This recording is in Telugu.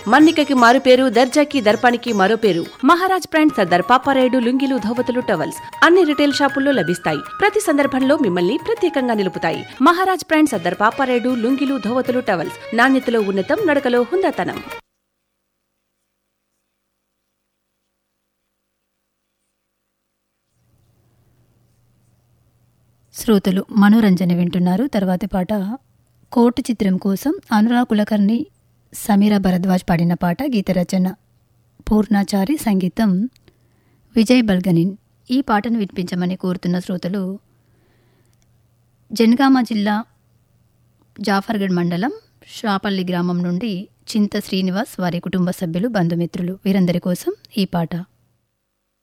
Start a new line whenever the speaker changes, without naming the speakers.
మన్నికకి మారు పేరు దర్జాకి దర్పానికి మరో పేరు మహారాజ్ బ్రాండ్ సర్దార్ పాపారాయుడు లుంగిలు ధోవతులు టవల్స్ అన్ని రిటైల్ షాపుల్లో లభిస్తాయి ప్రతి సందర్భంలో మిమ్మల్ని ప్రత్యేకంగా నిలుపుతాయి మహారాజ్ బ్రాండ్ సర్దార్ పాపారాయుడు లుంగిలు ధోవతులు టవల్స్ నాణ్యతలో ఉన్నతం నడకలో హుందాతనం
శ్రోతలు మనోరంజన వింటున్నారు తర్వాతి పాట కోర్టు చిత్రం కోసం అనురాగ్ కులకర్ణి సమీరా భరద్వాజ్ పాడిన పాట గీత రచన పూర్ణాచారి సంగీతం విజయ్ బల్గనిన్ ఈ పాటను వినిపించమని కోరుతున్న శ్రోతలు జనగామ జిల్లా జాఫర్గఢ్ మండలం షాపల్లి గ్రామం నుండి చింత శ్రీనివాస్ వారి కుటుంబ సభ్యులు బంధుమిత్రులు వీరందరి కోసం ఈ పాట